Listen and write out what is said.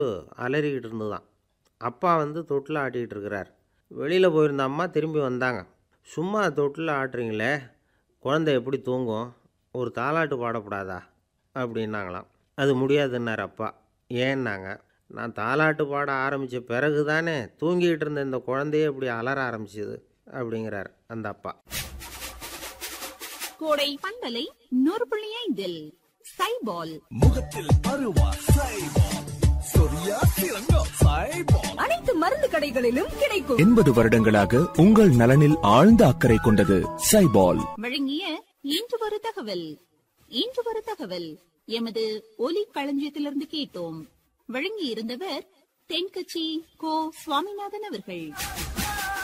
அலறிக்கிட்டு இருந்துதான் அப்பா வந்து தொட்டில் ஆட்டிக்கிட்டு இருக்கிறார் வெளியில் போயிருந்த அம்மா திரும்பி வந்தாங்க சும்மா தொட்டில் ஆட்டுறீங்களே குழந்தை எப்படி தூங்கும் ஒரு தாலாட்டு பாடக்கூடாதா அப்படின்னாங்களாம் அது முடியாதுன்னார் அப்பா ஏன்னாங்க நான் தாலாட்டு பாட ஆரம்பித்த பிறகு தானே தூங்கிட்டு இருந்த இந்த குழந்தையே இப்படி அலற ஆரம்பிச்சது அப்படிங்கிறார் அந்த அப்பா கோடை பண்பலை நூறு புள்ளி ஐந்தில் சைபால் முகத்தில் பருவா சைபால் சொரியா சிறங்கோ சைபால் அனைத்து மருந்து கடைகளிலும் கிடைக்கும் எண்பது வருடங்களாக உங்கள் நலனில் ஆழ்ந்த அக்கறை கொண்டது சைபால் வழங்கிய இன்று ஒரு தகவல் இன்று ஒரு தகவல் எமது ஒலி களஞ்சியத்திலிருந்து கேட்டோம் வழங்கி இருந்தவர் தென்கட்சி கோ சுவாமிநாதன் அவர்கள்